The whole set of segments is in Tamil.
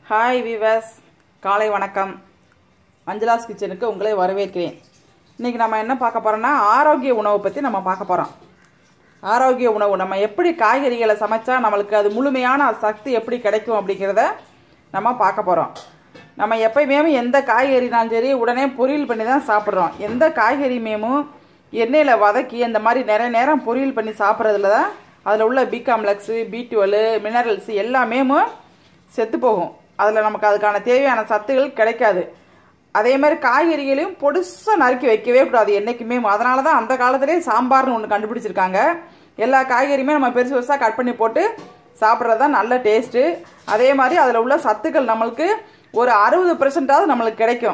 ஹாய் விவஸ் காலை வணக்கம் மஞ்சளாஸ் கிச்சனுக்கு உங்களை வரவேற்கிறேன் இன்றைக்கி நம்ம என்ன பார்க்க போகிறோம்னா ஆரோக்கிய உணவை பற்றி நம்ம பார்க்க போகிறோம் ஆரோக்கிய உணவு நம்ம எப்படி காய்கறிகளை சமைச்சா நம்மளுக்கு அது முழுமையான சக்தி எப்படி கிடைக்கும் அப்படிங்கிறத நம்ம பார்க்க போகிறோம் நம்ம எப்பயுமே எந்த காய்கறினாலும் சரி உடனே பொரியல் பண்ணி தான் சாப்பிட்றோம் எந்த காய்கறியுமேமும் எண்ணெயில் வதக்கி அந்த மாதிரி நிறைய நேரம் பொரியல் பண்ணி சாப்பிட்றதுல தான் அதில் உள்ள B complex B twelve minerals எல்லாமேமும் செத்து போகும் அதில் நமக்கு அதுக்கான தேவையான சத்துகள் கிடைக்காது அதே மாதிரி காய்கறிகளையும் பொடுசாக நறுக்கி வைக்கவே கூடாது என்றைக்குமே அதனால தான் அந்த காலத்திலே சாம்பார்னு ஒன்று கண்டுபிடிச்சிருக்காங்க எல்லா காய்கறியுமே நம்ம பெருசு பெருசாக கட் பண்ணி போட்டு சாப்பிட்றது தான் நல்ல டேஸ்ட்டு அதே மாதிரி அதில் உள்ள சத்துக்கள் நம்மளுக்கு ஒரு அறுபது பெர்சன்டாவது நம்மளுக்கு கிடைக்கும்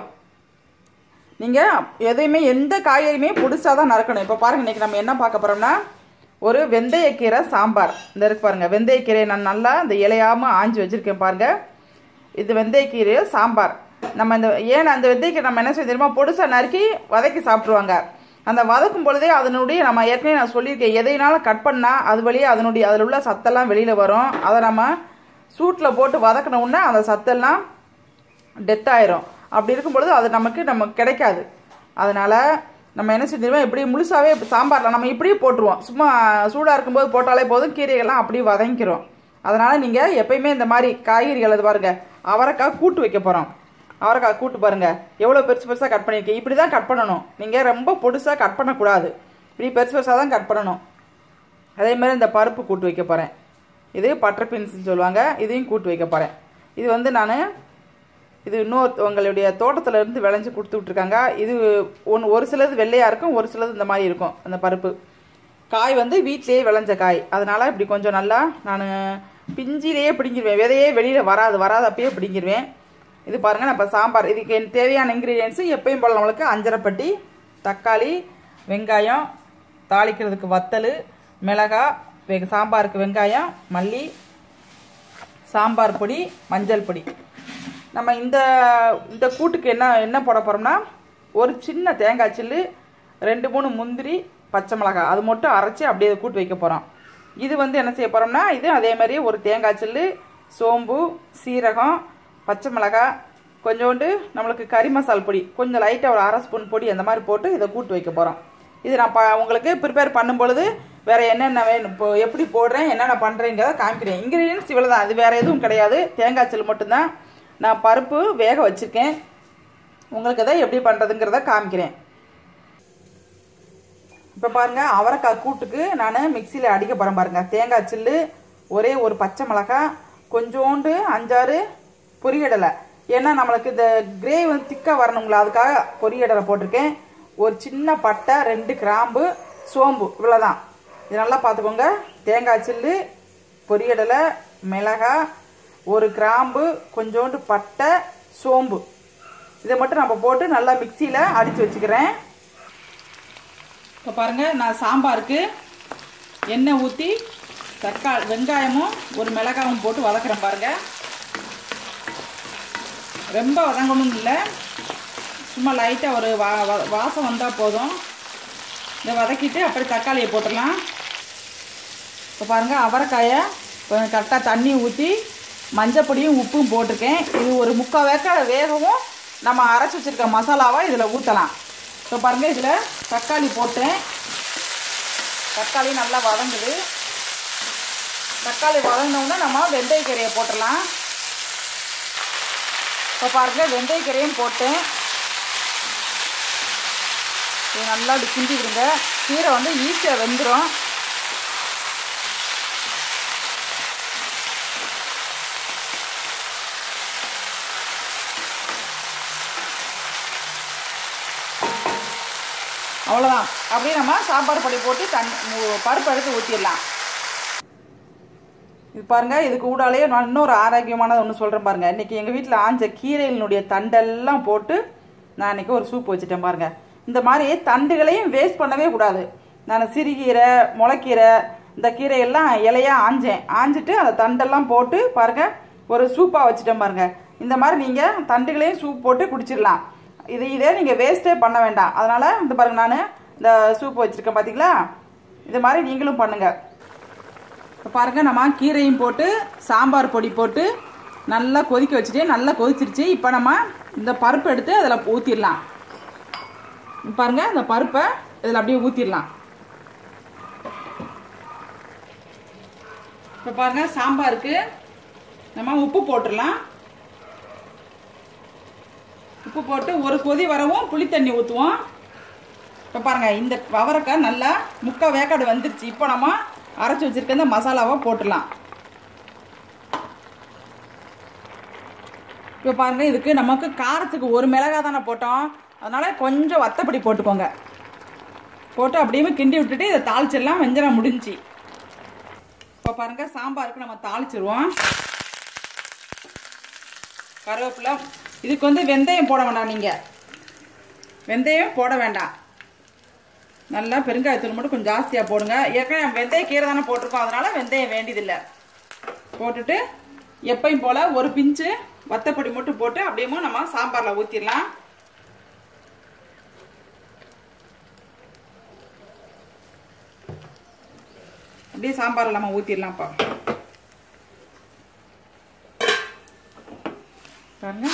நீங்கள் எதையுமே எந்த காய்கறியுமே பொடிசாக தான் நறுக்கணும் இப்போ பாருங்கள் இன்றைக்கி நம்ம என்ன பார்க்க போகிறோம்னா ஒரு வெந்தயக்கீரை சாம்பார் இந்த இருக்கு பாருங்கள் வெந்தயக்கீரையை நான் நல்லா இந்த இலையாமல் ஆஞ்சி வச்சுருக்கேன் பாருங்கள் இது வெந்தயக்கீரை சாம்பார் நம்ம இந்த ஏன் அந்த வெந்தயக்கீரை நம்ம என்ன செய்ய தெரியுமா பொடிசாக நறுக்கி வதக்கி சாப்பிட்ருவாங்க அந்த வதக்கும் பொழுதே அதனுடைய நம்ம ஏற்கனவே நான் சொல்லியிருக்கேன் எதைனாலும் கட் பண்ணால் அது வழியே அதனுடைய அதில் உள்ள சத்தெல்லாம் வெளியில் வரும் அதை நம்ம சூட்டில் போட்டு வதக்கின உடனே அந்த சத்தெல்லாம் டெத் ஆயிரும் அப்படி இருக்கும் பொழுது அது நமக்கு நமக்கு கிடைக்காது அதனால் நம்ம என்ன செஞ்சிருவோம் இப்படி முழுசாவே சாம்பாரில் நம்ம இப்படியே போட்டுருவோம் சும்மா சூடாக இருக்கும்போது போட்டாலே போதும் கீரைகள்லாம் அப்படியே வதங்கிக்கிறோம் அதனால் நீங்கள் எப்பயுமே இந்த மாதிரி காய்கறிகள் அது பாருங்கள் அவரைக்காய் கூட்டு வைக்க போகிறோம் அவரைக்காய் கூட்டு பாருங்கள் எவ்வளோ பெருசு பெருசாக கட் பண்ணியிருக்கேன் இப்படி தான் கட் பண்ணணும் நீங்கள் ரொம்ப பொடுசாக கட் பண்ணக்கூடாது இப்படி பெருசு பெருசாக தான் கட் பண்ணணும் அதே மாதிரி இந்த பருப்பு கூட்டு வைக்க போகிறேன் இது பட்டர் பீன்ஸ்னு சொல்லுவாங்க இதையும் கூட்டு வைக்க போகிறேன் இது வந்து நான் இது இன்னொருத்தவங்களுடைய தோட்டத்தில் இருந்து விளைஞ்சு கொடுத்து விட்ருக்காங்க இது ஒன்று ஒரு சிலது வெள்ளையாக இருக்கும் ஒரு சிலது இந்த மாதிரி இருக்கும் அந்த பருப்பு காய் வந்து வீட்டிலேயே விளைஞ்ச காய் அதனால் இப்படி கொஞ்சம் நல்லா நான் பிஞ்சிலேயே பிடிங்கிருவேன் விதையே வெளியில் வராது வராது அப்பயே பிடிங்கிருவேன் இது பாருங்கள் நான் இப்போ சாம்பார் இதுக்கு எனக்கு தேவையான இன்க்ரீடியன்ஸு எப்பயும் போல நம்மளுக்கு அஞ்சரைப்பட்டி தக்காளி வெங்காயம் தாளிக்கிறதுக்கு வத்தல் மிளகாய் வெ சாம்பாருக்கு வெங்காயம் மல்லி சாம்பார் பொடி மஞ்சள் பொடி நம்ம இந்த இந்த கூட்டுக்கு என்ன என்ன போட போகிறோம்னா ஒரு சின்ன தேங்காய் சில்லு ரெண்டு மூணு முந்திரி பச்சை மிளகாய் அது மட்டும் அரைச்சி அப்படியே கூட்டு வைக்க போகிறோம் இது வந்து என்ன செய்ய போகிறோம்னா இது அதே மாதிரி ஒரு தேங்காய் சில்லு சோம்பு சீரகம் பச்சை மிளகாய் கொஞ்சோண்டு நம்மளுக்கு கறி மசால் பொடி கொஞ்சம் லைட்டாக ஒரு அரை ஸ்பூன் பொடி அந்த மாதிரி போட்டு இதை கூட்டு வைக்க போகிறோம் இது நான் ப உங்களுக்கு ப்ரிப்பேர் பண்ணும் பொழுது வேறு என்னென்ன வேணும் இப்போ எப்படி போடுறேன் என்னென்ன பண்ணுறேங்கிறத காமிக்கிறேன் இன்க்ரீடியன்ஸ் இவ்வளோ தான் அது வேறு எதுவும் கிடையாது தேங்காய் சில்லு மட்டும்தான் நான் பருப்பு வேக வச்சுருக்கேன் உங்களுக்கு அதை எப்படி பண்ணுறதுங்கிறத காமிக்கிறேன் இப்போ பாருங்கள் அவரைக்காய் கூட்டுக்கு நான் மிக்சியில் அடிக்க போகிறேன் பாருங்கள் தேங்காய் சில்லு ஒரே ஒரு பச்சை மிளகாய் கொஞ்சோண்டு அஞ்சாறு பொரியடலை ஏன்னா நம்மளுக்கு இந்த கிரேவி வந்து திக்காக வரணுங்களா அதுக்காக பொரியடலை போட்டிருக்கேன் ஒரு சின்ன பட்டை ரெண்டு கிராம்பு சோம்பு இவ்வளோதான் இது நல்லா பார்த்துக்கோங்க தேங்காய் சில்லு பொரியடலை மிளகாய் ஒரு கிராம்பு கொஞ்சோண்டு பட்டை சோம்பு இதை மட்டும் நம்ம போட்டு நல்லா மிக்சியில் அடித்து வச்சுக்கிறேன் இப்போ பாருங்கள் நான் சாம்பாருக்கு எண்ணெய் ஊற்றி தக்காளி வெங்காயமும் ஒரு மிளகாயும் போட்டு வதக்குறேன் பாருங்கள் ரொம்ப வதங்கணும் இல்லை சும்மா லைட்டாக ஒரு வா வாசம் வந்தால் போதும் இதை வதக்கிட்டு அப்படி தக்காளியை போட்டுடலாம் இப்போ பாருங்கள் அவரைக்காயை கொஞ்சம் கரெக்டாக தண்ணி ஊற்றி மஞ்சப்பொடியும் உப்பும் போட்டிருக்கேன் இது ஒரு முக்கால் வேக்க வேகவும் நம்ம அரைச்சி வச்சுருக்க மசாலாவை இதில் ஊற்றலாம் இப்போ பாருங்கள் இதில் தக்காளி போட்டேன் தக்காளி நல்லா வதங்குது தக்காளி வதங்கினோடனே நம்ம வெந்தயக்கீரையை போட்டுடலாம் இப்போ பாருங்கள் வெந்தயக்கீரையும் போட்டேன் இது நல்லா இப்படி கிண்டி விடுங்க கீரை வந்து ஈஸியாக வெந்துடும் அவ்வளோதான் அப்படியே நம்ம சாம்பார் பொடி போட்டு தண்ணி பருப்பு எடுத்து ஊற்றிடலாம் இது பாருங்கள் இதுக்கு ஊடாலேயே நான் இன்னொரு ஆரோக்கியமானது ஒன்று சொல்கிறேன் பாருங்கள் இன்றைக்கி எங்கள் வீட்டில் ஆஞ்ச கீரைகளினுடைய தண்டெல்லாம் போட்டு நான் இன்றைக்கி ஒரு சூப் வச்சுட்டேன் பாருங்கள் இந்த மாதிரி தண்டுகளையும் வேஸ்ட் பண்ணவே கூடாது நான் சிறுகீரை முளைக்கீரை இந்த கீரையெல்லாம் இலையாக ஆஞ்சேன் ஆஞ்சிட்டு அந்த தண்டெல்லாம் போட்டு பாருங்கள் ஒரு சூப்பாக வச்சுட்டேன் பாருங்கள் இந்த மாதிரி நீங்கள் தண்டுகளையும் சூப் போட்டு குடிச்சிடலாம் இது இதே நீங்கள் வேஸ்ட்டே பண்ண வேண்டாம் அதனால் இந்த பாருங்கள் நான் இந்த சூப் வச்சுருக்கேன் பார்த்தீங்களா இது மாதிரி நீங்களும் பண்ணுங்கள் இப்போ பாருங்கள் நம்ம கீரையும் போட்டு சாம்பார் பொடி போட்டு நல்லா கொதிக்க வச்சுட்டு நல்லா கொதிச்சிருச்சு இப்போ நம்ம இந்த பருப்பு எடுத்து அதில் ஊற்றிடலாம் பாருங்க இந்த பருப்பை இதில் அப்படியே ஊற்றிடலாம் இப்போ பாருங்க சாம்பாருக்கு நம்ம உப்பு போட்டுடலாம் உப்பு போட்டு ஒரு கொதி வரவும் புளி தண்ணி ஊற்றுவோம் இப்போ பாருங்க இந்த அவரைக்காய் நல்லா முக்கால் வேக்காடு வந்துருச்சு இப்போ நம்ம அரைச்சி வச்சிருக்க இந்த மசாலாவை போட்டுடலாம் இப்போ பாருங்க இதுக்கு நமக்கு காரத்துக்கு ஒரு மிளகாய் தானே போட்டோம் அதனால கொஞ்சம் வத்தப்படி போட்டுக்கோங்க போட்டு அப்படியே கிண்டி விட்டுட்டு இதை தாளிச்சிடலாம் வெஞ்சனம் முடிஞ்சு இப்போ பாருங்க சாம்பாருக்கு நம்ம தாளிச்சிருவோம் கருவேப்பிலை இதுக்கு வந்து வெந்தயம் போட வேண்டாம் நீங்கள் வெந்தயம் போட வேண்டாம் நல்லா பெருங்காயத்தூள் மட்டும் கொஞ்சம் ஜாஸ்தியாக போடுங்க ஏற்கனவே வெந்தய கீரை தானே போட்டிருக்கோம் அதனால வெந்தயம் வேண்டியதில்லை போட்டுட்டு எப்பயும் போல் ஒரு பிஞ்சு வத்தப்பொடி மட்டும் போட்டு அப்படியே நம்ம சாம்பாரில் ஊற்றிடலாம் அப்படியே சாம்பாரில் நம்ம ஊற்றிடலாம்ப்பா பாருங்க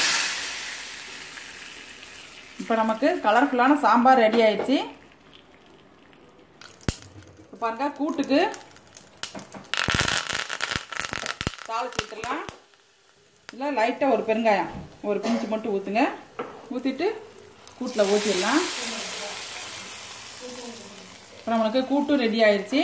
இப்போ நமக்கு கலர்ஃபுல்லான சாம்பார் ரெடி ஆயிடுச்சு இப்போ பாருங்க கூட்டுக்கு தாளிச்சு ஊற்றிடலாம் இல்லை லைட்டாக ஒரு பெருங்காயம் ஒரு பிஞ்சு மட்டும் ஊற்றுங்க ஊற்றிட்டு கூட்டில் ஊற்றிடலாம் இப்போ நம்மளுக்கு கூட்டும் ரெடி ஆயிடுச்சு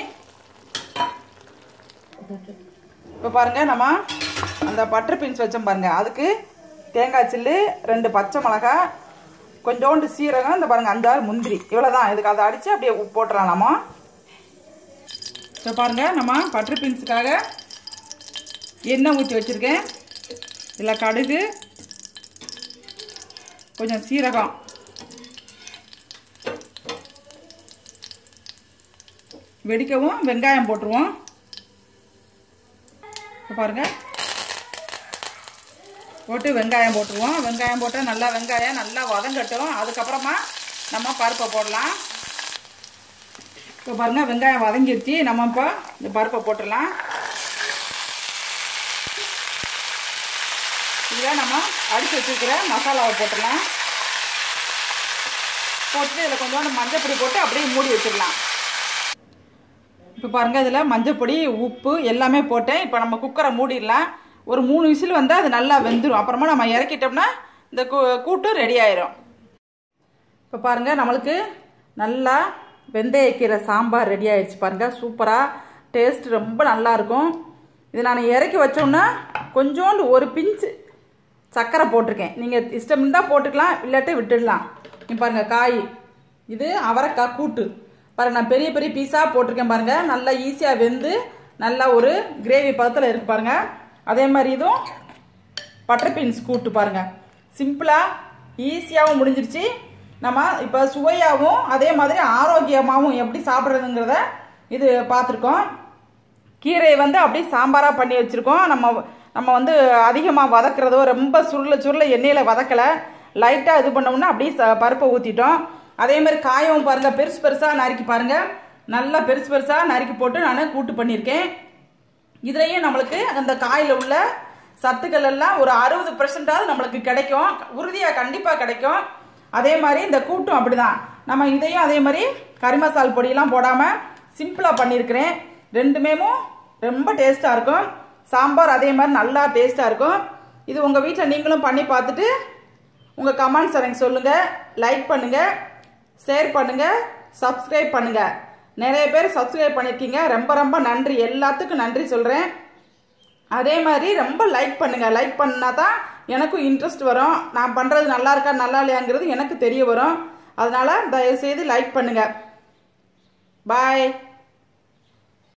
இப்போ பாருங்க நம்ம அந்த பட்டர் பீன்ஸ் வச்சோம் பாருங்க அதுக்கு தேங்காய் சில்லு ரெண்டு பச்சை மிளகாய் கொஞ்சோண்டு சீரகம் இந்த பாருங்க அஞ்சாறு முந்திரி இவ்வளோதான் இதுக்கு அதை அடித்து அப்படியே உப்பு போட்டுறலாம் நம்ம இப்போ பாருங்க நம்ம பட்டர் பீன்ஸுக்காக எண்ணெய் ஊற்றி வச்சுருக்கேன் இதில் கடுகு கொஞ்சம் சீரகம் வெடிக்கவும் வெங்காயம் போட்டுருவோம் இப்போ பாருங்க போட்டு வெங்காயம் போட்டுருவோம் வெங்காயம் போட்டால் நல்லா வெங்காயம் நல்லா வதங்கட்டும் அதுக்கப்புறமா நம்ம பருப்பை போடலாம் இப்போ பாருங்க வெங்காயம் வதங்கிருச்சு நம்ம இப்போ இந்த பருப்பை போட்டுடலாம் இதில் நம்ம அடித்து வச்சுருக்கிற மசாலாவை போட்டுடலாம் போட்டுட்டு இதில் கொஞ்சோண்டு மஞ்சப்பொடி போட்டு அப்படியே மூடி வச்சிடலாம் இப்போ பாருங்கள் இதில் மஞ்சப்பொடி உப்பு எல்லாமே போட்டேன் இப்போ நம்ம குக்கரை மூடிடலாம் ஒரு மூணு விசில் வந்தால் அது நல்லா வெந்துடும் அப்புறமா நம்ம இறக்கிட்டோம்னா இந்த கூ கூட்டும் ரெடி ஆயிரும் இப்போ பாருங்கள் நம்மளுக்கு நல்லா வெந்தயக்கீரை சாம்பார் ரெடி ஆயிடுச்சு பாருங்கள் சூப்பராக டேஸ்ட் ரொம்ப நல்லா இருக்கும் இது நான் இறக்கி வச்சோன்னா கொஞ்சோண்டு ஒரு பிஞ்சு சர்க்கரை போட்டிருக்கேன் நீங்கள் இஷ்டம் இருந்தால் போட்டுக்கலாம் இல்லாட்டி விட்டுடலாம் நீ பாருங்கள் காய் இது அவரைக்காய் கூட்டு பாருங்க நான் பெரிய பெரிய பீஸாக போட்டிருக்கேன் பாருங்க நல்லா ஈஸியாக வெந்து நல்லா ஒரு கிரேவி பதத்தில் இருக்கு பாருங்க அதே மாதிரி இதுவும் பட்டர் பீன்ஸ் கூட்டு பாருங்க சிம்பிளாக ஈஸியாகவும் முடிஞ்சிருச்சு நம்ம இப்போ சுவையாகவும் அதே மாதிரி ஆரோக்கியமாகவும் எப்படி சாப்பிட்றதுங்கிறத இது பார்த்துருக்கோம் கீரையை வந்து அப்படியே சாம்பாராக பண்ணி வச்சுருக்கோம் நம்ம நம்ம வந்து அதிகமாக வதக்குறதோ ரொம்ப சுருள சுருள எண்ணெயில் வதக்கலை லைட்டாக இது பண்ணோம்னா அப்படியே ச பருப்பை ஊற்றிட்டோம் அதே மாதிரி காயவும் பாருங்கள் பெருசு பெருசாக நறுக்கி பாருங்கள் நல்லா பெருசு பெருசாக நறுக்கி போட்டு நான் கூட்டு பண்ணியிருக்கேன் இதுலேயும் நம்மளுக்கு அந்த காயில் உள்ள சத்துக்கள் எல்லாம் ஒரு அறுபது பெர்சன்டாவது நம்மளுக்கு கிடைக்கும் உறுதியாக கண்டிப்பாக கிடைக்கும் அதே மாதிரி இந்த கூட்டும் அப்படிதான் நம்ம இதையும் அதே மாதிரி கறி மசால் பொடியெல்லாம் போடாமல் சிம்பிளாக பண்ணியிருக்கிறேன் ரெண்டுமேமும் ரொம்ப டேஸ்ட்டாக இருக்கும் சாம்பார் அதே மாதிரி நல்லா டேஸ்ட்டாக இருக்கும் இது உங்கள் வீட்டில் நீங்களும் பண்ணி பார்த்துட்டு உங்கள் கமெண்ட்ஸ் எனக்கு சொல்லுங்கள் லைக் பண்ணுங்கள் ஷேர் பண்ணுங்கள் சப்ஸ்கிரைப் பண்ணுங்கள் நிறைய பேர் சப்ஸ்கிரைப் பண்ணியிருக்கீங்க ரொம்ப ரொம்ப நன்றி எல்லாத்துக்கும் நன்றி சொல்கிறேன் அதே மாதிரி ரொம்ப லைக் பண்ணுங்கள் லைக் பண்ணால் தான் எனக்கும் இன்ட்ரெஸ்ட் வரும் நான் பண்ணுறது நல்லா இருக்கா நல்லா இல்லையாங்கிறது எனக்கு தெரிய வரும் அதனால் தயவுசெய்து லைக் பண்ணுங்கள் பாய்